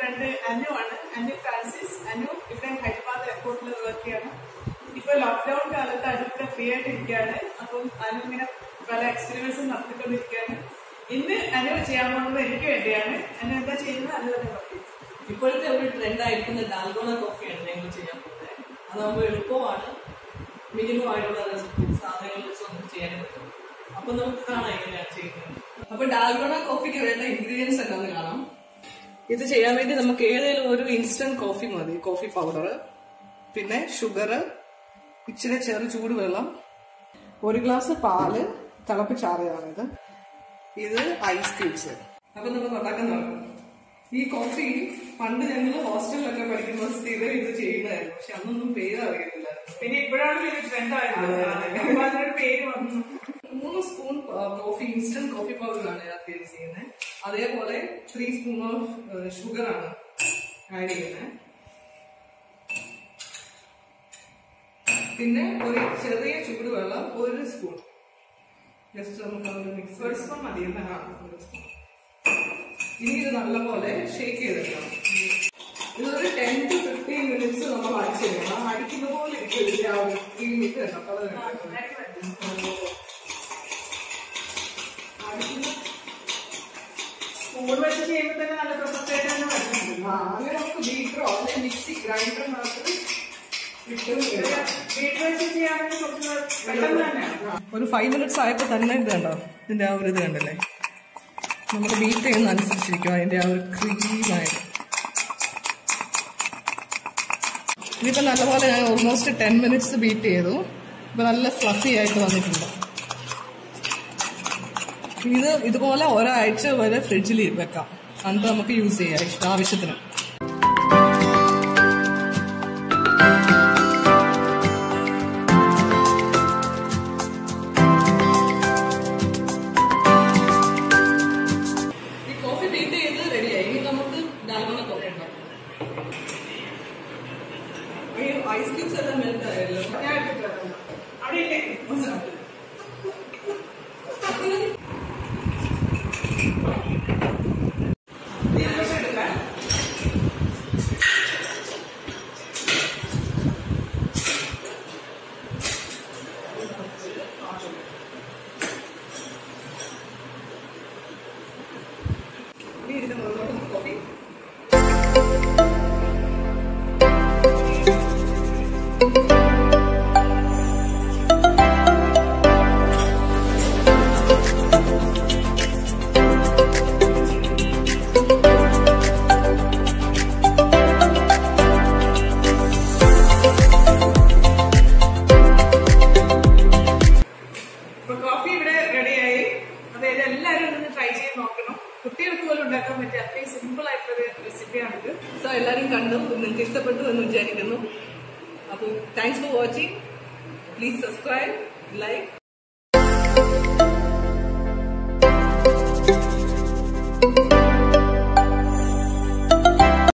Front Anu ആണ് Anu Francis Anu ഇവിടെ ഹൈദരാബാദ് എയർപോർട്ടിൽ വർക്ക് ചെയ്യാണ് ഇപ്പൊ ലോക്ക്ഡൌൺ കാലത്ത് അനു ഇവിടെ ഫ്രീ ആയിട്ട് ഇരിക്കുകയാണ് അപ്പം അനു ഇങ്ങനെ പല എക്സ്പെരിമെന്റ്സും നടത്തിക്കൊണ്ടിരിക്കുകയാണ് ഇന്ന് അനു ചെയ്യാൻ പോകുന്നത് എനിക്ക് വേണ്ടിയാണ് അനു എന്താ ചെയ്യുന്നത് അനു തന്നെ പറയും ഇപ്പോഴത്തെ ഒരു ട്രെൻഡ് ആയിരിക്കുന്ന ഡാൽഗോണ കോഫിയാണ് ഞങ്ങൾ ചെയ്യാൻ പോകുന്നത് അതാകുമ്പോൾ എളുപ്പമാണ് മിനിമം ആയിട്ടുള്ള റെസിപ്പി സാധനങ്ങൾ വെച്ച് നമുക്ക് ചെയ്യാൻ പറ്റും അപ്പൊ നമുക്ക് കാണാം എങ്ങനെയാണ് ചെയ്യുന്നത് അപ്പൊ ഡാൽഗോണ കോഫിക്ക് വേണ്ട ഇൻഗ്രീഡിയൻസ് എന്താന്ന് കാണാം ഇത് ചെയ്യാൻ വേണ്ടി നമുക്ക് ഏതെങ്കിലും ഒരു ഇൻസ്റ്റന്റ് കോഫി മതി കോഫി പൗഡർ പിന്നെ ഷുഗർ ഇച്ചിരി ചെറു ചൂടുവെള്ളം ഒരു ഗ്ലാസ് പാല് തിളപ്പിച്ചാറിയതാണിത് ഇത് ഐസ് ക്യൂബ്സ് അപ്പൊ നമുക്ക് ഉണ്ടാക്കാൻ തുടങ്ങും ഈ കോഫി പണ്ട് ഞങ്ങൾ ഹോസ്റ്റലിലൊക്കെ പഠിക്കുമ്പോൾ സ്ഥിരം ഇത് ചെയ്യുന്നതായിരുന്നു പക്ഷെ അന്നൊന്നും പേര് അറിയത്തില്ല പിന്നെ ഇപ്പോഴാണ് ഇത് ട്രെൻഡ് ആയത് അപ്പൊ അതിനൊരു പേര് വന്നു മൂന്ന് സ്പൂൺ കോഫി ഇൻസ്റ്റന്റ് കോഫി പൗഡറാണ് ഇതിനകത്ത് യൂസ് ചെയ്യുന്നത് അതേപോലെ ത്രീ സ്പൂൺ ഓഫ് ഷുഗർ ആണ് ആഡ് ചെയ്യുന്നത് പിന്നെ ഒരു ചെറിയ ചൂടുവെള്ളം ഒരു സ്പൂൺ ജസ്റ്റ് നമുക്ക് അതൊന്ന് മിക്സ് ഒരു സ്പൂൺ മതി അല്ലേ? ആ, ഒരു സ്പൂൺ. ഇനി ഇത് നല്ലപോലെ ഷേക്ക് ചെയ്തെടുക്കണം ഇതൊരു ടെൻ ടു ഫിഫ്റ്റീൻ മിനിറ്റ്സ് നമ്മൾ അടിച്ചെടുക്കണം ആ അടിക്കുന്ന പോലെ ഇരിക്കും ആ ഒരു ഈ മിനിറ്റ് കണ്ടോ കളർ കണ്ടോ സ്പൂൺ വെച്ച് ചെയ്യുമ്പോൾ തന്നെ നല്ല പെർഫെക്റ്റ് ആയിട്ട് തന്നെ വരുന്നുണ്ട് ആ, അങ്ങനെ നമുക്ക് ബീറ്ററോ അല്ലെങ്കിൽ മിക്സി ഗ്രൈൻഡറിനകത്ത് ഇട്ട് വീട്ടിൽ വെച്ച് ചെയ്യാണെങ്കിൽ കുറച്ച് പെട്ടെന്ന് തന്നെയാണ് ഒരു ഫൈവ് മിനിറ്റ്സ് ആയപ്പോൾ തന്നെ ഇത് കണ്ടോ ഇതിന്റെ ആ ഒരു ഇത് കണ്ടല്ലേ നമ്മൾ ബീറ്റ് ചെയ്യുന്ന അനുസരിച്ചിരിക്കും അതിന്റെ ആ ഒരു ക്രീമായിട്ട് ഇതിപ്പോ നല്ലപോലെ ഞാൻ ഓൾമോസ്റ്റ് ടെൻ മിനിറ്റ്സ് ബീറ്റ് ചെയ്തു ഇപ്പൊ നല്ല ഫ്ലഫി ആയിട്ട് വന്നിട്ടുണ്ട് ഇത് ഇതുപോലെ ഒരാഴ്ച വരെ ഫ്രിഡ്ജിൽ വെക്കാം എന്നിട്ട് നമുക്ക് യൂസ് ചെയ്യാം ഇഷ്ടം ആവശ്യത്തിന് ഈ കോഫി ബീറ്റ് ചെയ്ത് റെഡിയായി ഇനി നമുക്ക് ഡാൽഗോണ കോഫി ഉണ്ടാക്കാം ഈ ഐസ് ക്യൂബ്സ് എല്ലാം മെൽറ്റ് ആയല്ലോ ഞാൻ എടുത്തിട്ട് വരാം. അവിടെ ഇല്ലേ ഇതിനകത്ത് എടുക്കാം. ഇനി ഇതിന്റെ മുകളിലോട്ട് കോഫി ഇപ്പൊ കോഫി ഇവിടെ റെഡിയായി അതായത് എല്ലാവരും ഇതൊന്ന് ട്രൈ ചെയ്ത് നോക്കണം കുട്ടികൾക്ക് പോലും ഉണ്ടാക്കാൻ പറ്റിയ അത്രയും സിമ്പിൾ ആയിട്ടുള്ള റെസിപ്പിയാണിത് സോ എല്ലാവരും കണ്ടു നിങ്ങൾക്ക് ഇഷ്ടപ്പെട്ടു എന്ന് വിചാരിക്കുന്നു അപ്പോൾ thanks for watching please subscribe like